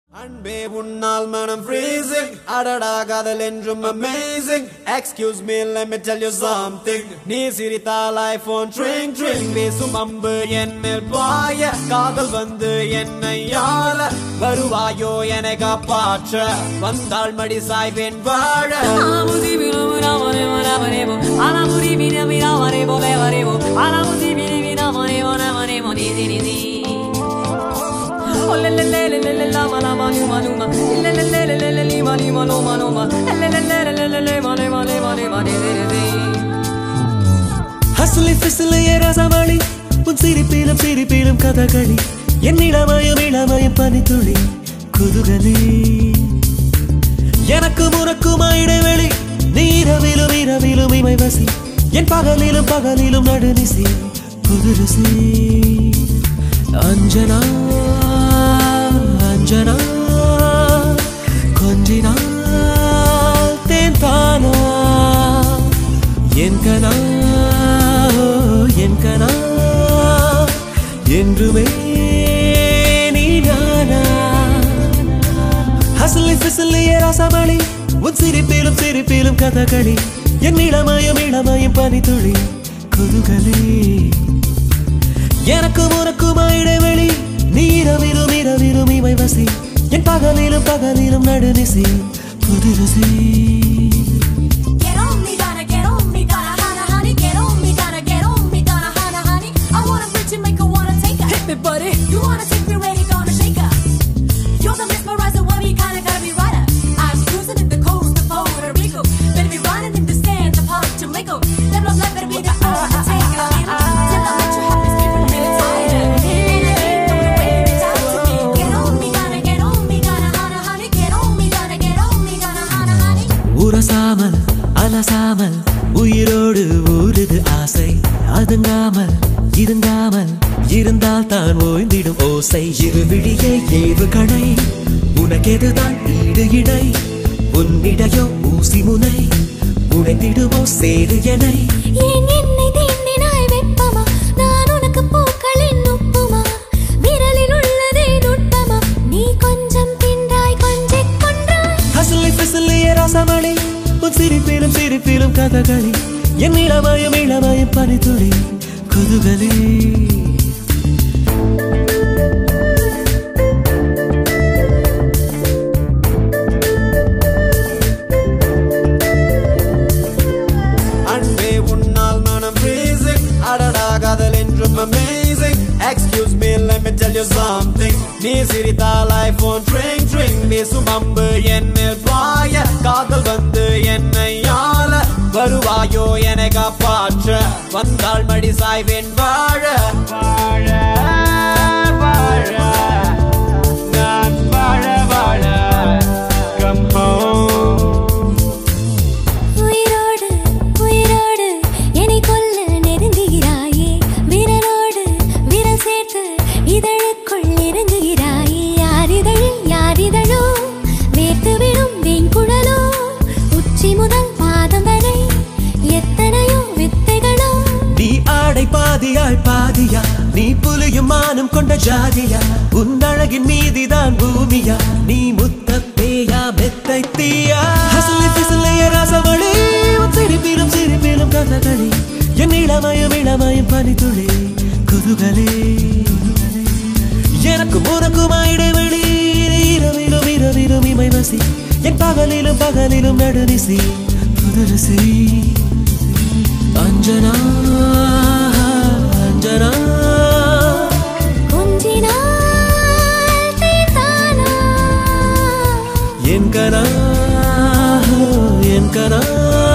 அன்பே உன்னால் மனம் freezing அடடா காதல் என்றும் amazing excuse me let me tell you something நீ சிரித்தால் ஐபோன் ட்ரிங் ட்ரிங் வீசும் அம்பு என் மேல் பாய காதல் வந்து என்னை ஆள வருவாயோ என்னை காப்பாற்ற வந்தாள் மடி சாய்வேன் வாழ ஹஸ்லி ஃபிஸ்லிய ரசமணி உன் சிரிப்பிலும் சிரிப்பிலும் கதகளி என் இளமயம் இளமயம் பனித்துளி குதுகலி எனக்கு முறக்குமா இடைவெளி நீ இரவிலும் இரவிலும் இமை வசி என் பகலிலும் பகலிலும் நடுநிசி புதுருசி அஞ்சனா அஞ்சனா கொஞ்சினால் தேன் தானா என் கனா என் கனா என்றுமே நீ நானா ஹசலி ஃபிசலிய ரசமளி உன் சிரிப்பிலும் சிரிப்பிலும் கதகளி என் இளமயம் இளமயம் பனித்துளி குதுகலி எனக்கு உனக்குமா இடைவெளி நீ இரவிலும் இரவிலும் இமை வசி என் பகலிலும் பகலிலும் நடுநிசி புது ருசி Get on me, Donna, get on me, Donna, Hana, honey. Get on me, Donna, get on me, Donna, Hana, honey. I wanna bitch and make her wanna take her. Hit me, buddy. You wanna take me where you gonna shake her? You're the mesmerizer, one you kinda gotta be right up. I'm cruising in the coast of Puerto Rico. Better be riding in the sands of Puerto Jamaica. That love life better be the undertaker. Till I let you have this feeling really tired. And I ain't know the way it's out to me. Get on me, Donna, get on me, Donna, Hana, honey. Get on me, Donna, get on me, Donna, Hana, honey. உரசாமல் அலசாமல் உயிரோடு ஊறுது ஆசை அதுங்காமல் இருங்காமல் இருந்தால் தான் ஓய்ந்திடும் ஓசை இருவிழியே ஏவு கடை உனக்கெதுதான் ஈடு இடை உன்னிடையோ ஊசி முனை உடைந்திடுமோ சேரு எனை ஏன் என்னை தீண்டினாய் வெப்பமா நான் உனக்கு பூக்களின் உப்புமா விரலில் உள்ளதே நுட்பமா நீ கொஞ்சம் தின்றாய் கொஞ்சிக் கொன்றாய் ஹசலி பிசலிய ரசமணி உன் சிரிப்பிலும் சிரிப்பிலும் கதகளி என் இளமயம் இளமயம் பனித்துளி குதுகலி அன்பே உன்னால் மனம் freezing அடடா காதல் என்றும் amazing excuse me let me tell you something நீ சிரித்தால் ஐபோன் ட்ரிங் ட்ரிங் வீசும் அம்பு என் மேல் பாய காதல் வந்து என்னை ஆள வருவாயோ என்னை காப்பாற்ற வந்தாள் மடி சாய்வேன் வாழ வாழ வாழ நான் வாழ வாழ come home உயிரோடு உயிரோடு என்னை கொல்ல நெருங்குகிறாயே விரலோடு விரல் சேர்த்து இதழுக்குள் இறங்குகிறாயே யார் இதழில் யார் இதழோ வேர்த்து விடும் வெண்குழலோ உச்சி முதல் பாதம் வரை எத்தனையோ வித்தைகளோ நீ ஆடை பாதியாய் பாதியா நீ புலியும் மானம் கொண்ட ஜாதியா உன் அழகின் மீதிதான் பூமியா நீ முத்த பேயா மெத்தை தீயா ஹசலி பிசலைய ரசமணி உன் சிரிப்பிலும் சிரிப்பிலும் கதகளி என் இளமயம் இளமயம் பனித்துளி குதுகலே எனக்கு உனக்குமா இடைவெளி இரவிலும் இரவிலும் இமை வசி என் பகலிலும் பகலிலும் நடுநிசி புதுரசி அஞ்சனா அஞ்சனா கொஞ்சினாள் தீர்த்தானா என் கனா என் கனா